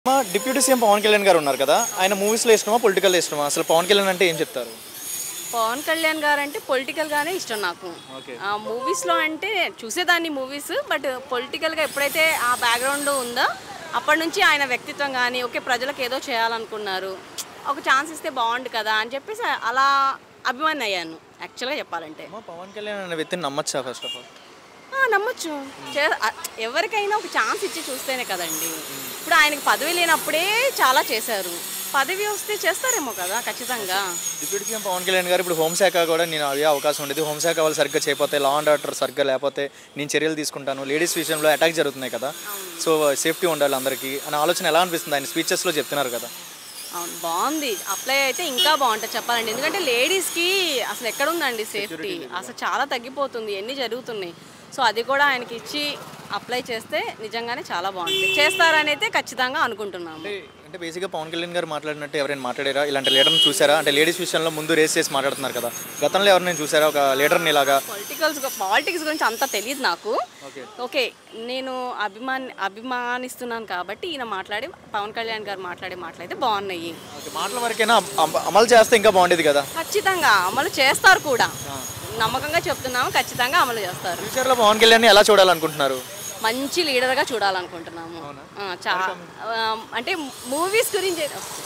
మా deputy CM Pawan Kalyan గారు ఉన్నారు కదా ఆయన మూవీస్లో ఇష్టమా పొలిటికల్ ఇష్టమా అసలు పవన్ కళ్యాణ్ అంటే ఏం చెప్తారు పవన్ కళ్యాణ్ గారు అంటే పొలిటికల్గానే ఇష్టం నాకు ఓకే ఆ మూవీస్లో అంటే చూసేదాన్ని మూవీస్ బట్ పొలిటికల్గా ఎప్పుడైతే ఆ బ్యాక్గ్రౌండ్ ఉందో అప్పటి నుంచి ఆయన వ్యక్తిత్వం కానీ ఓకే ప్రజలకు ఏదో చేయాలనుకున్నారు ఒక ఛాన్స్ ఇస్తే బాగుండు కదా అని చెప్పేసి అలా అభిమాని అయ్యాను యాక్చువల్గా చెప్పాలంటే అమ్మా పవన్ కళ్యాణ్ అనే వ్యక్తిని నమ్మచ్చా ఫస్ట్ ఆఫ్ ఆల్ ఆ, నమ్మొచ్చు చే ఆ, ఎవరికైనా ఒక ఛాన్స్ ఇచ్చి చూస్తేనే కదండి ఇప్పుడు ఆయనకి పదవి లేనప్పుడే చాలా చేశారు పదవి వస్తే చేస్తారేమో కదా ఖచ్చితంగా డిప్యూటీ సీఎం పవన్ కళ్యాణ్ గారు ఇప్పుడు హోంశాఖ కూడా నేను అదే అవకాశం ఉండేది హోంశాఖ వాళ్ళు సరిగ్గా చేయకపోతే లా అండ్ ఆర్డర్ సరిగ్గా లేకపోతే నేను చర్యలు తీసుకుంటాను లేడీస్ విషయంలో అటాక్ జరుగుతున్నాయి కదా సో సేఫ్టీ ఉండాలి అందరికీ అనే ఆలోచన ఎలా అనిపిస్తుంది ఆయన స్పీచెస్లో చెప్తున్నారు కదా అవును బాగుంది అప్లై అయితే ఇంకా బాగుంటుంది చెప్పాలండి ఎందుకంటే లేడీస్కి అసలు ఎక్కడ ఉందండి సేఫ్టీ అసలు చాలా తగ్గిపోతుంది ఎన్ని జరుగుతున్నాయి సో అది కూడా ఆయనకి ఇచ్చి అప్లై చేస్తే నిజంగానే చాలా బాగుంటుంది చేస్తారని అయితే ఖచ్చితంగా అనుకుంటున్నాము అంటే అంటే బేసిక్గా పవన్ కళ్యాణ్ గారు మాట్లాడినట్టు ఎవరైనా మాట్లాడారా ఇలాంటి లీడర్ని చూసారా అంటే లేడీస్ విషయంలో ముందు రేస్ చేసి మాట్లాడుతున్నారు కదా గతంలో ఎవరైనా చూసారా ఒక లీడర్ని ఇలాగా పొలిటికల్స్ పాలిటిక్స్ గురించి అంత తెలియదు నాకు ఓకే ఓకే నేను అభిమాని అభిమానిస్తున్నాను కాబట్టి ఈయన మాట్లాడి పవన్ కళ్యాణ్ గారు మాట్లాడే మాటలు అయితే బాగున్నాయి ఓకే మాటల వరకైనా అమ- అమలు చేస్తే ఇంకా బాగుండేది కదా ఖచ్చితంగా అమలు చేస్తారు కూడా నమ్మకంగా చెప్తున్నాము ఖచ్చితంగా అమలు చేస్తారు ఫ్యూచర్లో పవన్ కళ్యాణ్ ఎలా చూడాలనుకుంటున్నారు మంచి లీడర్గా చూడాలనుకుంటున్నాము ఆ, చా ఆ, అంటే మూవీస్ గురించి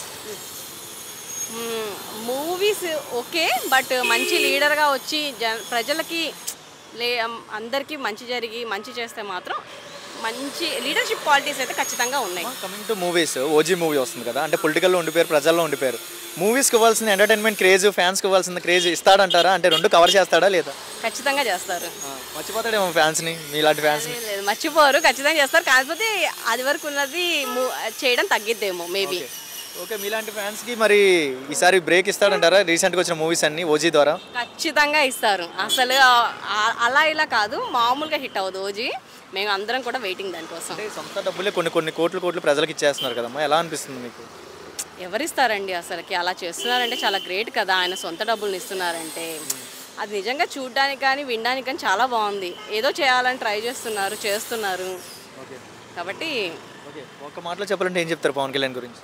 మూవీస్ ఓకే బట్ మంచి లీడర్గా వచ్చి జ ప్రజలకి లే అందరికీ మంచి జరిగి మంచి చేస్తే మాత్రం మంచి లీడర్షిప్ క్వాలిటీస్ అయితే ఖచ్చితంగా ఉన్నాయి coming to movies OG movie వస్తుంది కదా అంటే పొలిటికల్లో ఉండిపోయారు ప్రజల్లో ఉండిపోయారు మూవీస్కి ఇవ్వాల్సిన ఎంటర్టైన్మెంట్ క్రేజ్ ఫ్యాన్స్కి ఇవ్వాల్సిన క్రేజ్ ఇస్తాడంటారా అంటే రెండు కవర్ చేస్తాడా లేదా ఖచ్చితంగా చేస్తారు మర్చిపోతాడేమో ఫ్యాన్స్ని మీలాంటి ఫ్యాన్స్ని లేదు, లేదు, మర్చిపోరు ఖచ్చితంగా చేస్తారు కాకపోతే అది వరకు ఉన్నది మూ- చేయడం తగ్గిద్దేమో మేబీ ఓకే మీలాంటి ఫ్యాన్స్కి మరి ఈసారి బ్రేక్ ఇస్తాడంటారా రీసెంట్గా వచ్చిన మూవీస్ అన్ని ఓజీ ద్వారా ఖచ్చితంగా ఇస్తారు అసలు ఆ- అలా ఇలా కాదు మామూలుగా హిట్ అవ్వదు ఓజీ మేము అందరం కూడా వెయిటింగ్ దానికోసం అంటే సొంత డబ్బులే కొన్ని కొన్ని కోట్లు కోట్లు ప్రజలకు ఇచ్చేస్తున్నారు కదమ్మా ఎలా అనిపిస్తుంది మీకు ఎవరిస్తారండి అసలుకి అలా చేస్తున్నారంటే చాలా గ్రేట్ కదా ఆయన సొంత డబ్బులు ఇస్తున్నారంటే అది నిజంగా చూడడానికి కానీ వినడానికి కానీ చాలా బాగుంది ఏదో చేయాలని ట్రై చేస్తున్నారు చేస్తున్నారు ఓకే కాబట్టి ఓకే ఒక మాటలో చెప్పాలంటే ఏం చెప్తారు పవన్ కళ్యాణ్ గురించి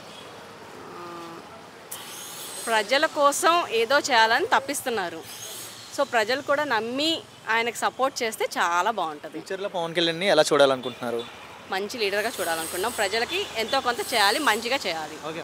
ప్రజల కోసం ఏదో చేయాలని తప్పిస్తున్నారు సో ప్రజలు కూడా నమ్మి ఆయనకు సపోర్ట్ చేస్తే చాలా బాగుంటుంది ఫ్యూచర్లో పవన్ కళ్యాణ్ని ఎలా చూడాలనుకుంటున్నారు మంచి లీడర్గా చూడాలనుకున్నాం ప్రజలకి ఎంతో కొంత చేయాలి మంచిగా చేయాలి ఓకే